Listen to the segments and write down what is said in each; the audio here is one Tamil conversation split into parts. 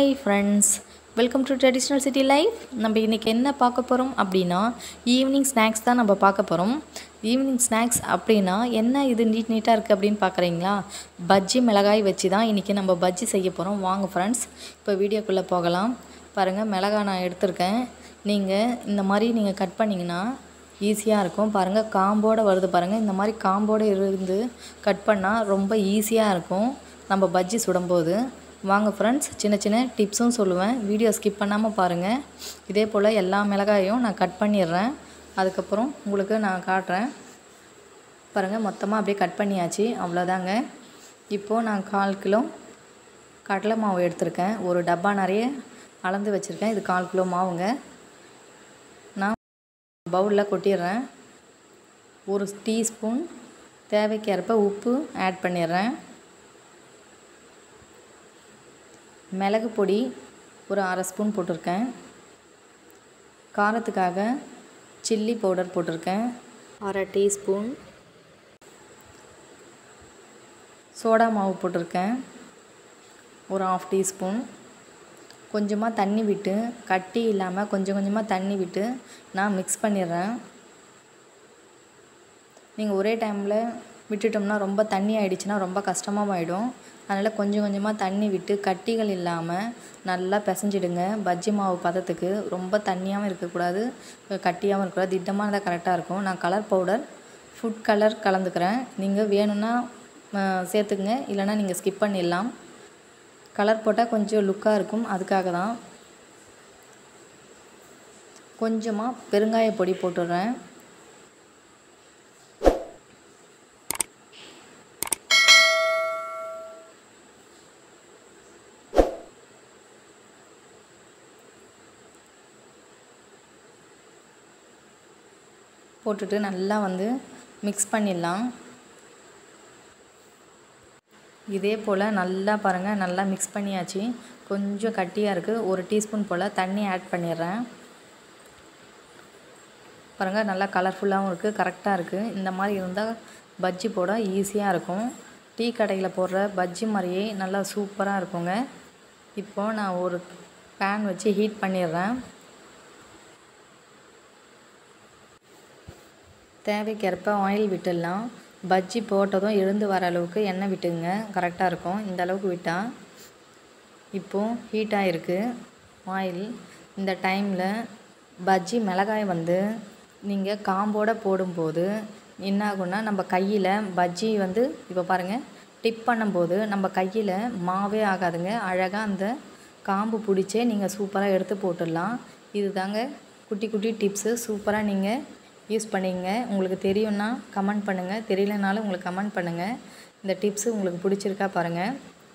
hi friends welcome to traditional city life நம்ம இன்றைக்கி என்ன பார்க்க போகிறோம் அப்படின்னா ஈவினிங் ஸ்நாக்ஸ் தான் நம்ம பார்க்க போகிறோம் ஈவினிங் ஸ்நாக்ஸ் அப்படின்னா என்ன இது நீட் நீட்டாக இருக்குது அப்படின்னு பார்க்குறீங்களா பஜ்ஜி மிளகாய் வச்சு தான் இன்றைக்கி நம்ம பஜ்ஜி செய்ய போகிறோம் வாங்க ஃப்ரெண்ட்ஸ் இப்போ வீடியோக்குள்ளே போகலாம் பாருங்கள் மிளகாய் நான் எடுத்திருக்கேன் நீங்கள் இந்த மாதிரி நீங்கள் கட் பண்ணிங்கன்னா ஈஸியாக இருக்கும் பாருங்கள் காம்போடு வருது பாருங்கள் இந்த மாதிரி காம்போடு இருந்து கட் பண்ணால் ரொம்ப ஈஸியாக இருக்கும் நம்ம பஜ்ஜி சுடும்போது வாங்க ஃப்ரெண்ட்ஸ் சின்ன சின்ன டிப்ஸும் சொல்லுவேன் வீடியோ ஸ்கிப் பண்ணாமல் பாருங்கள் இதே போல் எல்லா மிளகாயும் நான் கட் பண்ணிடுறேன் அதுக்கப்புறம் உங்களுக்கு நான் காட்டுறேன் பாருங்கள் மொத்தமாக அப்படியே கட் பண்ணியாச்சு அவ்வளோதாங்க இப்போது நான் கால் கிலோ கடலை மாவு எடுத்திருக்கேன் ஒரு டப்பா நிறைய அளந்து வச்சுருக்கேன் இது கால் கிலோ மாவுங்க நான் பவுலில் கொட்டிடுறேன் ஒரு டீஸ்பூன் தேவைக்கேற்ப உப்பு ஆட் பண்ணிடுறேன் மிளகு பொடி ஒரு அரை ஸ்பூன் போட்டிருக்கேன் காரத்துக்காக சில்லி பவுடர் போட்டிருக்கேன் அரை டீஸ்பூன் சோடா மாவு போட்டிருக்கேன் ஒரு ஆஃப் டீஸ்பூன் கொஞ்சமாக தண்ணி விட்டு கட்டி இல்லாமல் கொஞ்சம் கொஞ்சமாக தண்ணி விட்டு நான் மிக்ஸ் பண்ணிடுறேன் நீங்கள் ஒரே டைமில் விட்டுட்டோம்னா ரொம்ப தண்ணி ஆகிடுச்சுன்னா ரொம்ப கஷ்டமாக ஆகிடும் அதனால் கொஞ்சம் கொஞ்சமாக தண்ணி விட்டு கட்டிகள் இல்லாமல் நல்லா பிசைஞ்சிடுங்க பஜ்ஜி மாவு பதத்துக்கு ரொம்ப தண்ணியாகவும் இருக்கக்கூடாது கட்டியாகவும் இருக்கக்கூடாது திட்டமாக இருந்தால் கரெக்டாக இருக்கும் நான் கலர் பவுடர் ஃபுட் கலர் கலந்துக்கிறேன் நீங்கள் வேணும்னா சேர்த்துக்குங்க இல்லைனா நீங்கள் ஸ்கிப் பண்ணிடலாம் கலர் போட்டால் கொஞ்சம் லுக்காக இருக்கும் அதுக்காக தான் கொஞ்சமாக பெருங்காய பொடி போட்டுடுறேன் போட்டுட்டு நல்லா வந்து மிக்ஸ் பண்ணிடலாம் இதே போல் நல்லா பாருங்கள் நல்லா மிக்ஸ் பண்ணியாச்சு கொஞ்சம் கட்டியாக இருக்குது ஒரு டீஸ்பூன் போல் தண்ணி ஆட் பண்ணிடுறேன் பாருங்கள் நல்லா கலர்ஃபுல்லாகவும் இருக்குது கரெக்டாக இருக்குது இந்த மாதிரி இருந்தால் பஜ்ஜி போட ஈஸியாக இருக்கும் டீ கடையில் போடுற பஜ்ஜி மாதிரியே நல்லா சூப்பராக இருக்குங்க இப்போது நான் ஒரு பேன் வச்சு ஹீட் பண்ணிடுறேன் தேவைக்கேற்ப ஆயில் விட்டுடலாம் பஜ்ஜி போட்டதும் எழுந்து வர அளவுக்கு எண்ணெய் விட்டுங்க கரெக்டாக இருக்கும் இந்த அளவுக்கு விட்டால் இப்போது ஹீட் ஆகிருக்கு ஆயில் இந்த டைமில் பஜ்ஜி மிளகாய் வந்து நீங்கள் காம்போடு போடும்போது என்ன ஆகும்னா நம்ம கையில் பஜ்ஜி வந்து இப்போ பாருங்கள் டிப் பண்ணும்போது நம்ம கையில் மாவே ஆகாதுங்க அழகாக அந்த காம்பு பிடிச்சே நீங்கள் சூப்பராக எடுத்து போட்டுடலாம் இது தாங்க குட்டி குட்டி டிப்ஸு சூப்பராக நீங்கள் யூஸ் பண்ணிங்க உங்களுக்கு தெரியும்னா கமெண்ட் பண்ணுங்கள் தெரியலனாலும் உங்களுக்கு கமெண்ட் பண்ணுங்கள் இந்த டிப்ஸு உங்களுக்கு பிடிச்சிருக்கா பாருங்கள்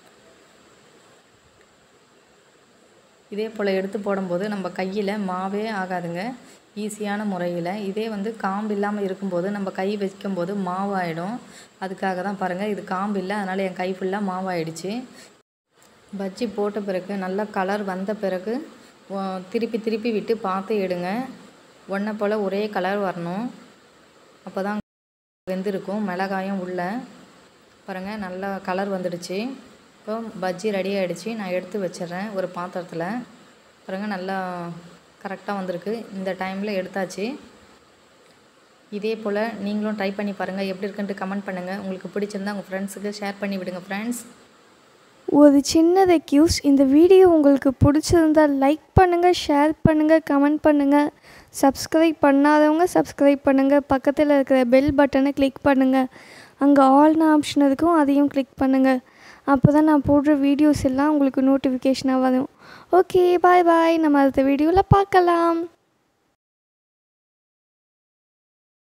இதே போல் எடுத்து போடும்போது நம்ம கையில் மாவே ஆகாதுங்க ஈஸியான முறையில் இதே வந்து காம்பு இல்லாமல் இருக்கும்போது நம்ம கை வைக்கும்போது மாவு ஆகிடும் அதுக்காக தான் பாருங்கள் இது காம்பு இல்லை அதனால் என் கை ஃபுல்லாக மாவாயிடுச்சு பஜ்ஜி போட்ட பிறகு நல்லா கலர் வந்த பிறகு திருப்பி திருப்பி விட்டு பார்த்து எடுங்க ஒன்றை போல் ஒரே கலர் வரணும் அப்போ தான் வெந்திருக்கும் மிளகாயும் உள்ள பாருங்கள் நல்லா கலர் வந்துடுச்சு இப்போ பஜ்ஜி ரெடி ஆகிடுச்சு நான் எடுத்து வச்சிட்றேன் ஒரு பாத்திரத்தில் பாருங்கள் நல்லா கரெக்டாக வந்திருக்கு இந்த டைமில் எடுத்தாச்சு இதே போல் நீங்களும் ட்ரை பண்ணி பாருங்கள் எப்படி இருக்குன்ட்டு கமெண்ட் பண்ணுங்கள் உங்களுக்கு பிடிச்சிருந்தா உங்கள் ஃப்ரெண்ட்ஸுக்கு ஷேர் பண்ணி விடுங்க ஃப்ரெண்ட்ஸ் ஒரு சின்ன ரெக்யூஸ் இந்த வீடியோ உங்களுக்கு பிடிச்சிருந்தால் லைக் பண்ணுங்கள் ஷேர் பண்ணுங்கள் கமெண்ட் பண்ணுங்கள் சப்ஸ்கிரைப் பண்ணாதவங்க சப்ஸ்கிரைப் பண்ணுங்கள் பக்கத்தில் இருக்கிற பெல் பட்டனை கிளிக் பண்ணுங்கள் அங்கே ஆல்னு ஆப்ஷன் இருக்கும் அதையும் கிளிக் பண்ணுங்கள் அப்போ தான் நான் போடுற வீடியோஸ் எல்லாம் உங்களுக்கு நோட்டிஃபிகேஷனாக வரும் ஓகே பாய் பாய் நம்ம அடுத்த வீடியோவில் பார்க்கலாம்